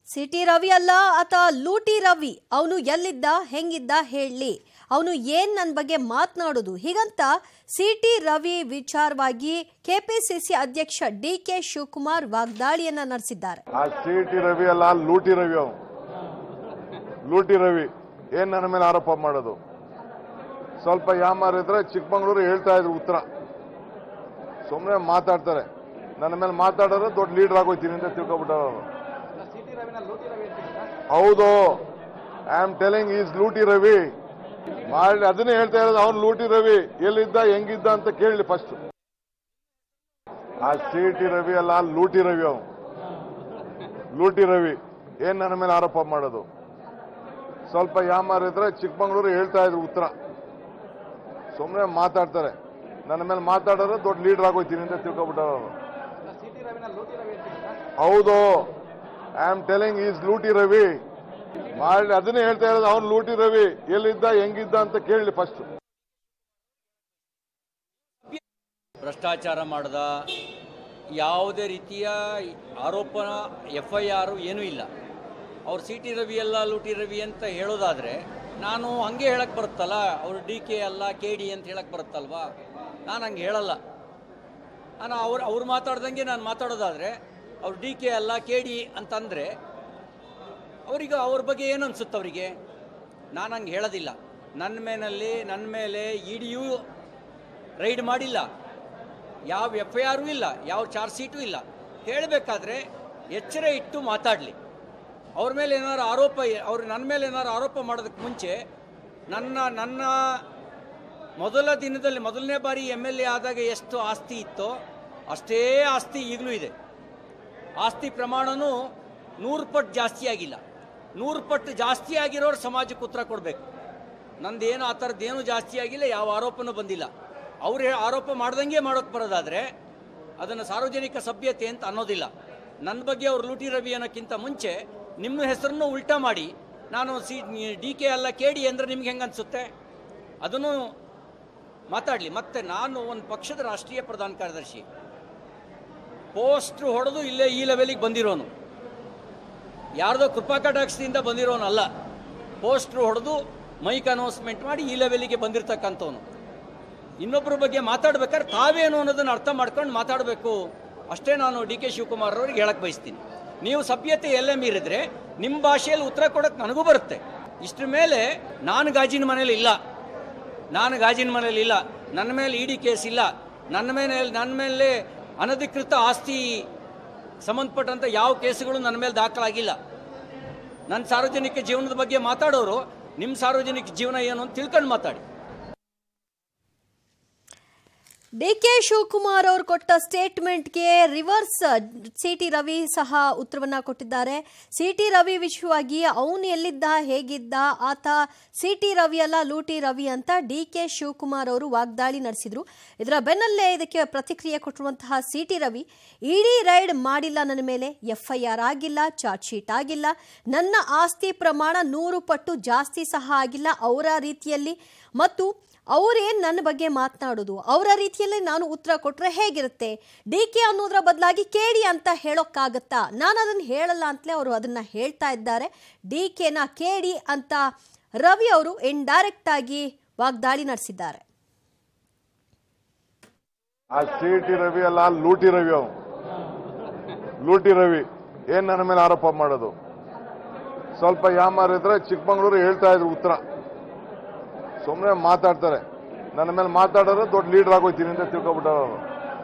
city Ravi ಅಲ್ಲ ಆತ ಲೂಟಿ ರವಿ ಅವನು ಎಲ್ಲಿದ್ದ ಹೆಂಗಿದ್ದ ಹೇಳಿ ಅವನು ಏನ್ ನನ್ನ ಬಗ್ಗೆ ಮಾತನಾಡೋದು ಹೀಗಂತ ಸಿಟಿ ರವಿ ವಿಚಾರವಾಗಿ ಕೆಪಿಸಿಸಿ ಅಧ್ಯಕ್ಷ ಡಿ ಕೆ ಶಿವಕುಮಾರ್ ವಾಗ್ದಾಳಿಯನ್ನ ನಡೆಸಿದ್ದಾರೆ ಆ ಸಿ ಟಿ ರವಿ ಅಲ್ಲ ಆ ಲೂಟಿ ರವಿ ಅವನು ಲೂಟಿ ರವಿ ಏನ್ ನನ್ನ ಮೇಲೆ ಆರೋಪ ಮಾಡೋದು ಸ್ವಲ್ಪ ಯಾಮಾರಿದ್ರೆ ಚಿಕ್ಕಮಂಗ್ಳೂರು ಹೇಳ್ತಾ ಇದ್ರು ಉತ್ತರ ಸುಮ್ಮನೆ ಮಾತಾಡ್ತಾರೆ ನನ್ನ ಮೇಲೆ ಮಾತಾಡೋರು ದೊಡ್ಡ ಲೀಡರ್ ಆಗೋಯ್ತೀನಿ ಅಂತ ತಿಳ್ಕೊಬಿಟ್ಟವರು ಹೌದು ಐ ಆಮ್ ಟೆಲಿಂಗ್ ಈಸ್ ಲೂಟಿ ರವಿ ಮಾಡಿ ಅದನ್ನೇ ಹೇಳ್ತಾ ಇರೋದು ಅವ್ನು ಲೂಟಿ ರವಿ ಎಲ್ಲಿದ್ದ ಹೆಂಗಿದ್ದ ಅಂತ ಕೇಳಲಿ ಫಸ್ಟ್ ಆ ಸಿ ಟಿ ರವಿ ಅಲ್ಲ ಆ ಲೂಟಿ ರವಿ ಅವನು ಲೂಟಿ ರವಿ ಏನ್ ನನ್ನ ಮೇಲೆ ಆರೋಪ ಮಾಡೋದು ಸ್ವಲ್ಪ ಯಾಮಾರಿದ್ರೆ ಚಿಕ್ಕಮಂಗ್ಳೂರು ಹೇಳ್ತಾ ಇದ್ರು ಉತ್ತರ ಸುಮ್ಮನೆ ಮಾತಾಡ್ತಾರೆ ನನ್ನ ಮೇಲೆ ಮಾತಾಡೋರು ದೊಡ್ಡ ಲೀಡರ್ ಆಗೋಯ್ತೀನಿ ಅಂತ ತಿಳ್ಕೊಬಿಟ್ಟವರು ಹೌದು ಐ ಆಮ್ ಟೆಲಿಂಗ್ ಈಸ್ ಲೂಟಿ ರವಿ ಮಾಡಿ ಅದನ್ನೇ ಹೇಳ್ತಾ ಇರೋದು ಅವ್ನು ಲೂಟಿ ರವಿ ಎಲ್ಲಿದ್ದ ಹೆಂಗಿದ್ದ ಅಂತ ಕೇಳಲಿ ಫಸ್ಟ್ ಭ್ರಷ್ಟಾಚಾರ ಮಾಡ್ದ ಯಾವುದೇ ರೀತಿಯ ಆರೋಪ ಎಫ್ ಐ ಆರು ಏನೂ ಇಲ್ಲ ಅವ್ರು ಸಿ ಟಿ ರವಿ ಅಲ್ಲ ಲೂಟಿ ರವಿ ಅಂತ ಹೇಳೋದಾದರೆ ನಾನು ಹಂಗೆ ಹೇಳಕ್ಕೆ ಬರುತ್ತಲ್ಲ ಅವರು ಡಿ ಕೆ ಅಲ್ಲ ಕೆ ಡಿ ಅಂತ ಹೇಳಕ್ಕೆ ಬರುತ್ತಲ್ವಾ ನಾನು ಹಂಗೆ ಹೇಳಲ್ಲ ನಾನು ಅವ್ರು ಅವ್ರು ಮಾತಾಡ್ದಂಗೆ ನಾನು ಮಾತಾಡೋದಾದರೆ ಅವ್ರು ಡಿ ಕೆ ಅಲ್ಲ ಕೆ ಡಿ ಅಂತಂದರೆ ಅವರಿಗೆ ಅವ್ರ ಬಗ್ಗೆ ಏನು ಅನ್ಸುತ್ತೆ ಅವರಿಗೆ ನಾನು ಹಂಗೆ ಹೇಳೋದಿಲ್ಲ ನನ್ನ ಮೇನಲ್ಲಿ ನನ್ನ ಮೇಲೆ ಇ ಡಿಯೂ ರೈಡ್ ಮಾಡಿಲ್ಲ ಯಾವ ಎಫ್ ಐ ಆರು ಇಲ್ಲ ಯಾವ ಚಾರ್ಜ್ ಶೀಟು ಇಲ್ಲ ಹೇಳಬೇಕಾದ್ರೆ ಎಚ್ಚರ ಇಟ್ಟು ಮಾತಾಡಲಿ ಅವ್ರ ಮೇಲೆ ಏನಾದ್ರು ಆರೋಪ ಅವ್ರು ನನ್ನ ಮೇಲೆ ಏನಾದ್ರು ಆರೋಪ ಮಾಡೋದಕ್ಕೆ ಮುಂಚೆ ನನ್ನ ನನ್ನ ಮೊದಲ ದಿನದಲ್ಲಿ ಮೊದಲನೇ ಬಾರಿ ಎಮ್ ಎಲ್ ಎ ಆದಾಗ ಎಷ್ಟು ಆಸ್ತಿ ಇತ್ತೋ ಅಷ್ಟೇ ಆಸ್ತಿ ಈಗಲೂ ಇದೆ ಆಸ್ತಿ ಪ್ರಮಾಣನೂ ನೂರು ಪಟ್ಟು ಜಾಸ್ತಿ ಆಗಿಲ್ಲ ನೂರು ಪಟ್ಟು ಜಾಸ್ತಿ ಆಗಿರೋರು ಸಮಾಜಕ್ಕೆ ಉತ್ತರ ಕೊಡಬೇಕು ನಂದೇನು ಆ ಥರದ್ದೇನು ಜಾಸ್ತಿ ಆಗಿಲ್ಲ ಯಾವ ಆರೋಪನೂ ಬಂದಿಲ್ಲ ಅವ್ರು ಹೇ- ಆರೋಪ ಮಾಡ್ದಂಗೆ ಮಾಡೋಕ್ಕೆ ಬರೋದಾದರೆ ಅದನ್ನು ಸಾರ್ವಜನಿಕ ಸಭ್ಯತೆ ಅಂತ ಅನ್ನೋದಿಲ್ಲ ನನ್ನ ಬಗ್ಗೆ ಅವ್ರು ಲೂಟಿ ರವಿ ಅನ್ನೋಕ್ಕಿಂತ ಮುಂಚೆ ನಿಮ್ಮ ಹೆಸರನ್ನು ಉಲ್ಟಾ ಮಾಡಿ ನಾನು ಸಿ ಡಿ ಕೆ ಅಲ್ಲ ಕೆ ಡಿ ಅಂದರೆ ನಿಮ್ಗೆ ಹೆಂಗೆ ಅನಿಸುತ್ತೆ ಅದನ್ನು ಮಾತಾಡಲಿ ಮತ್ತೆ ನಾನು ಒಂದು ಪಕ್ಷದ ರಾಷ್ಟ್ರೀಯ ಪ್ರಧಾನ ಕಾರ್ಯದರ್ಶಿ ಪೋಸ್ಟ್ರು ಹೊಡೆದು ಇಲ್ಲೇ ಈ ಲೆವೆಲಿಗೆ ಬಂದಿರೋನು ಯಾರ್ದೋ ಕೃಪಾ ಕಟಾಕ್ಷದಿಂದ ಬಂದಿರೋನಲ್ಲ ಪೋಸ್ಟ್ರು ಹೊಡೆದು ಮೈಕ್ ಅನೌನ್ಸ್ಮೆಂಟ್ ಮಾಡಿ ಈ ಲೆವೆಲಿಗೆ ಬಂದಿರತಕ್ಕಂಥವನು ಇನ್ನೊಬ್ಬರ ಬಗ್ಗೆ ಮಾತಾಡ್ಬೇಕಾದ್ರೆ ತಾವೇನು ಅನ್ನೋದನ್ನು ಅರ್ಥ ಮಾಡ್ಕೊಂಡು ಮಾತಾಡಬೇಕು ಅಷ್ಟೇ ನಾನು ಡಿ ಕೆ ಶಿವಕುಮಾರ್ ಅವ್ರಿಗೆ ಹೇಳಕ್ಕೆ ಬಯಸ್ತೀನಿ ನೀವು ಸಭ್ಯತೆ ಎಲ್ಲೇ ಮೀರಿದ್ರೆ ನಿಮ್ಮ ಭಾಷೆಯಲ್ಲಿ ಉತ್ತರ ಕೊಡೋಕ್ಕೆ ನನಗೂ ಬರುತ್ತೆ ಇಷ್ಟ್ರ ಮೇಲೆ ನಾನು ಗಾಜಿನ ಮನೇಲಿ ಇಲ್ಲ ನಾನು ಗಾಜಿನ ಮನೇಲಿ ಇಲ್ಲ ನನ್ನ ಮೇಲೆ ಇಡಿ ಕೇಸ್ ಇಲ್ಲ ನನ್ನ ಮೇಲೆ ನನ್ನ ಮೇಲೆ ಅನಧಿಕೃತ ಆಸ್ತಿ ಸಂಬಂಧಪಟ್ಟಂಥ ಯಾವ ಕೇಸುಗಳು ನನ್ನ ಮೇಲೆ ದಾಖಲಾಗಿಲ್ಲ ನನ್ನ ಸಾರ್ವಜನಿಕ ಜೀವನದ ಬಗ್ಗೆ ಮಾತಾಡೋರು ನಿಮ್ಮ ಸಾರ್ವಜನಿಕ ಜೀವನ ಏನು ಅಂತ ತಿಳ್ಕೊಂಡು ಮಾತಾಡಿ ಡಿ ಕೆ ಶಿವಕುಮಾರ್ ಅವರು ಕೊಟ್ಟ ಸ್ಟೇಟ್ಮೆಂಟ್ಗೆ ರಿವರ್ಸ್ ಸಿ ಟಿ ರವಿ ಸಹ ಉತ್ತರವನ್ನ ಕೊಟ್ಟಿದ್ದಾರೆ ಸಿ ಟಿ ರವಿ ವಿಷಯವಾಗಿ ಅವನು ಎಲ್ಲಿದ್ದ ಹೇಗಿದ್ದ ಆತ ಸಿ ಟಿ ರವಿ ಅಲ್ಲ ಲೂಟಿ ರವಿ ಅಂತ ಡಿ ಕೆ ಶಿವಕುಮಾರ್ ಅವರು ವಾಗ್ದಾಳಿ ನಡೆಸಿದ್ರು ಇದರ ಬೆನ್ನಲ್ಲೇ ಇದಕ್ಕೆ ಪ್ರತಿಕ್ರಿಯೆ ಕೊಟ್ಟಿರುವಂತಹ ಸಿ ಟಿ ರವಿ ಇಡೀ ರೈಡ್ ಮಾಡಿಲ್ಲ ನನ್ನ ಮೇಲೆ ಎಫ್ ಐ ಆರ್ ಆಗಿಲ್ಲ ಚಾರ್ಜ್ ಶೀಟ್ ಆಗಿಲ್ಲ ನನ್ನ ಆಸ್ತಿ ಪ್ರಮಾಣ ನೂರು ಪಟ್ಟು ಜಾಸ್ತಿ ಸಹ ಆಗಿಲ್ಲ ಅವರ ರೀತಿಯಲ್ಲಿ ಮತ್ತು ಅವರೇನ್ ನನ್ನ ಬಗ್ಗೆ ಮಾತನಾಡೋದು ಅವರ ರೀತಿಯಲ್ಲಿ ನಾನು ಉತ್ತರ ಕೊಟ್ರೆ ಹೇಗಿರುತ್ತೆ ಡಿ ಕೆ ಅನ್ನೋದ್ರ ಬದಲಾಗಿ ಕೇಳಿ ಅಂತ ಹೇಳೋಕ್ಕಾಗತ್ತಾ ನಾನು ಅದನ್ನು ಹೇಳಲ್ಲ ಅಂತಲೇ ಅವರು ಅದನ್ನ ಹೇಳ್ತಾ ಇದ್ದಾರೆ ಡಿ ಕೆನ ಕೇಳಿ ಅಂತ ರವಿ ಅವರು ಇಂಡೈರೆಕ್ಟ್ ಆಗಿ ವಾಗ್ದಾಳಿ ನಡೆಸಿದ್ದಾರೆ ಆ ಸಿ ಟಿ ರವಿ ಅಲ್ಲ ಆ ಲೂಟಿ ರವಿ ಅವನು ಲೂಟಿ ರವಿ ಏನ್ ನನ್ನ ಮೇಲೆ ಆರೋಪ ಮಾಡೋದು ಸ್ವಲ್ಪ ಯಾಮಾರಿದ್ರೆ ಚಿಕ್ಕಮಂಗ್ಳೂರು ಹೇಳ್ತಾ ಇದ್ರು ಉತ್ತರ ಸುಮ್ಮನೆ ಮಾತಾಡ್ತಾರೆ ನನ್ನ ಮೇಲೆ ಮಾತಾಡೋರು ದೊಡ್ಡ ಲೀಡರ್ ಆಗೋಯ್ತೀನಿ ಅಂತ ತಿಳ್ಕೊಬಿಟ್ಟವರು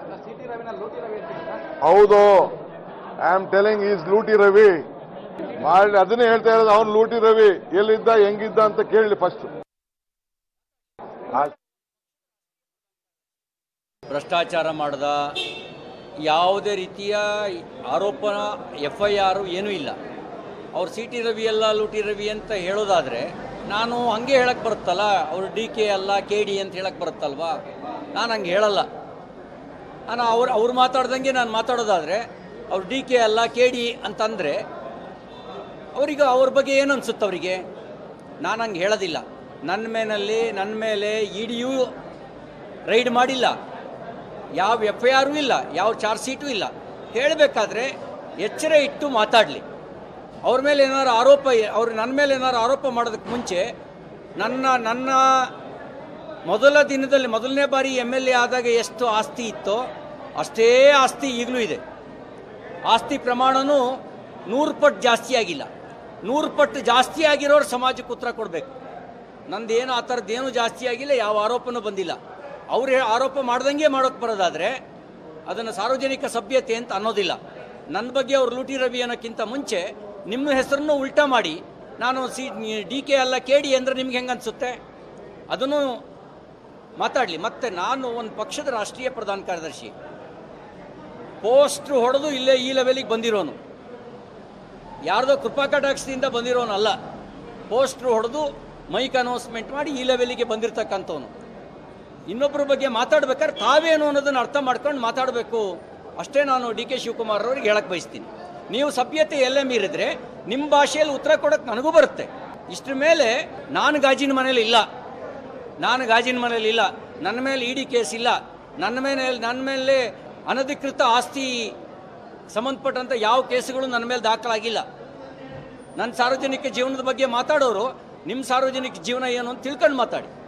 ಹೌದು ಐ ಆಮ್ ಟೆಲಿಂಗ್ ಈಸ್ ಲೂಟಿ ರವಿ ಮಾಡಿ ಅದನ್ನೇ ಹೇಳ್ತಾ ಇರೋದು ಅವ್ನು ಲೂಟಿ ರವಿ ಎಲ್ಲಿದ್ದ ಹೆಂಗಿದ್ದ ಅಂತ ಕೇಳಲಿ ಫಸ್ಟ್ ಭ್ರಷ್ಟಾಚಾರ ಮಾಡ್ದ ಯಾವುದೇ ರೀತಿಯ ಆರೋಪ ಎಫ್ ಐ ಆರು ಏನೂ ಇಲ್ಲ ಅವ್ರು ಸಿ ಟಿ ರವಿ ಅಲ್ಲ ಲೂಟಿ ರವಿ ಅಂತ ಹೇಳೋದಾದರೆ ನಾನು ಹಂಗೆ ಹೇಳಕ್ಕೆ ಬರುತ್ತಲ್ಲ ಅವರು ಡಿ ಕೆ ಅಲ್ಲ ಕೆ ಡಿ ಅಂತ ಹೇಳಕ್ಕೆ ಬರುತ್ತಲ್ವಾ ನಾನು ಹಂಗೆ ಹೇಳಲ್ಲ ನಾನು ಅವ್ರು ಅವ್ರು ಮಾತಾಡ್ದಂಗೆ ನಾನು ಮಾತಾಡೋದಾದರೆ ಅವ್ರು ಡಿ ಕೆ ಅಲ್ಲ ಕೆ ಡಿ ಅಂತಂದರೆ ಅವರಿಗೆ ಅವ್ರ ಬಗ್ಗೆ ಏನು ಅನ್ಸುತ್ತೆ ಅವರಿಗೆ ನಾನು ಹಂಗೆ ಹೇಳೋದಿಲ್ಲ ನನ್ನ ಮೇನಲ್ಲಿ ನನ್ನ ಮೇಲೆ ಇ ಡಿಯೂ ರೈಡ್ ಮಾಡಿಲ್ಲ ಯಾವ ಎಫ್ ಐ ಆರು ಇಲ್ಲ ಯಾವ ಚಾರ್ಜ್ ಶೀಟು ಇಲ್ಲ ಹೇಳಬೇಕಾದ್ರೆ ಎಚ್ಚರ ಇಟ್ಟು ಮಾತಾಡಲಿ ಅವ್ರ ಮೇಲೆ ಏನಾದ್ರು ಆರೋಪ ಅವ್ರು ನನ್ನ ಮೇಲೆ ಏನಾದ್ರು ಆರೋಪ ಮಾಡೋದಕ್ಕೆ ಮುಂಚೆ ನನ್ನ ನನ್ನ ಮೊದಲ ದಿನದಲ್ಲಿ ಮೊದಲನೇ ಬಾರಿ ಎಮ್ ಎಲ್ ಎ ಆದಾಗ ಎಷ್ಟು ಆಸ್ತಿ ಇತ್ತೋ ಅಷ್ಟೇ ಆಸ್ತಿ ಈಗಲೂ ಇದೆ ಆಸ್ತಿ ಪ್ರಮಾಣನೂ ನೂರು ಪಟ್ಟು ಜಾಸ್ತಿ ಆಗಿಲ್ಲ ನೂರು ಪಟ್ಟು ಜಾಸ್ತಿ ಆಗಿರೋರು ಸಮಾಜಕ್ಕೆ ಉತ್ತರ ಕೊಡಬೇಕು ನಂದೇನು ಆ ಥರದ್ದೇನು ಜಾಸ್ತಿ ಆಗಿಲ್ಲ ಯಾವ ಆರೋಪನೂ ಬಂದಿಲ್ಲ ಅವ್ರು ಆರೋಪ ಮಾಡ್ದಂಗೆ ಮಾಡೋಕ್ಕೆ ಬರೋದಾದರೆ ಅದನ್ನು ಸಾರ್ವಜನಿಕ ಸಭ್ಯತೆ ಅಂತ ಅನ್ನೋದಿಲ್ಲ ನನ್ನ ಬಗ್ಗೆ ಅವ್ರು ಲೂಟಿ ರವಿ ಅನ್ನೋಕ್ಕಿಂತ ಮುಂಚೆ ನಿಮ್ಮ ಹೆಸರನ್ನು ಉಲ್ಟಾ ಮಾಡಿ ನಾನು ಸಿ ಡಿ ಕೆ ಅಲ್ಲ ಕೆ ಡಿ ಅಂದರೆ ನಿಮ್ಗೆ ಹೆಂಗೆ ಅನಿಸುತ್ತೆ ಅದನ್ನು ಮಾತಾಡಲಿ ಮತ್ತೆ ನಾನು ಒಂದು ಪಕ್ಷದ ರಾಷ್ಟ್ರೀಯ ಪ್ರಧಾನ ಕಾರ್ಯದರ್ಶಿ ಪೋಸ್ಟ್ರು ಹೊಡೆದು ಇಲ್ಲೇ ಈ ಲೆವೆಲಿಗೆ ಬಂದಿರೋನು ಯಾರ್ದೋ ಕೃಪಾ ಕಟಾಕ್ಷದಿಂದ ಬಂದಿರೋನಲ್ಲ ಪೋಸ್ಟ್ರು ಹೊಡೆದು ಮೈಕ್ ಅನೌನ್ಸ್ಮೆಂಟ್ ಮಾಡಿ ಈ ಲೆವೆಲಿಗೆ ಬಂದಿರತಕ್ಕಂಥವನು ಇನ್ನೊಬ್ಬರ ಬಗ್ಗೆ ಮಾತಾಡ್ಬೇಕಾದ್ರೆ ತಾವೇನು ಅನ್ನೋದನ್ನ ಅರ್ಥ ಮಾಡ್ಕೊಂಡು ಮಾತಾಡಬೇಕು ಅಷ್ಟೇ ನಾನು ಡಿ ಕೆ ಶಿವಕುಮಾರ್ ಅವ್ರಿಗೆ ಹೇಳಕ್ ಬಯಸ್ತೀನಿ ನೀವು ಸಭ್ಯತೆ ಎಲ್ಲೇ ಮೀರಿದ್ರೆ ನಿಮ್ಮ ಭಾಷೆಯಲ್ಲಿ ಉತ್ತರ ಕೊಡಕ್ಕೆ ನನಗೂ ಬರುತ್ತೆ ಇಷ್ಟ್ರ ಮೇಲೆ ನಾನು ಗಾಜಿನ ಮನೇಲಿ ಇಲ್ಲ ನಾನು ಗಾಜಿನ ಮನೇಲಿ ಇಲ್ಲ ನನ್ನ ಮೇಲೆ ಇಡಿ ಕೇಸ್ ಇಲ್ಲ ನನ್ನ ಮೇಲೆ ನನ್ನ ಮೇಲೆ ಅನಧಿಕೃತ ಆಸ್ತಿ ಸಂಬಂಧಪಟ್ಟಂಥ ಯಾವ ಕೇಸುಗಳು ನನ್ನ ಮೇಲೆ ದಾಖಲಾಗಿಲ್ಲ ನನ್ನ ಸಾರ್ವಜನಿಕ ಜೀವನದ ಬಗ್ಗೆ ಮಾತಾಡೋರು ನಿಮ್ಮ ಸಾರ್ವಜನಿಕ ಜೀವನ ಏನು ಅಂತ ತಿಳ್ಕೊಂಡು ಮಾತಾಡಿ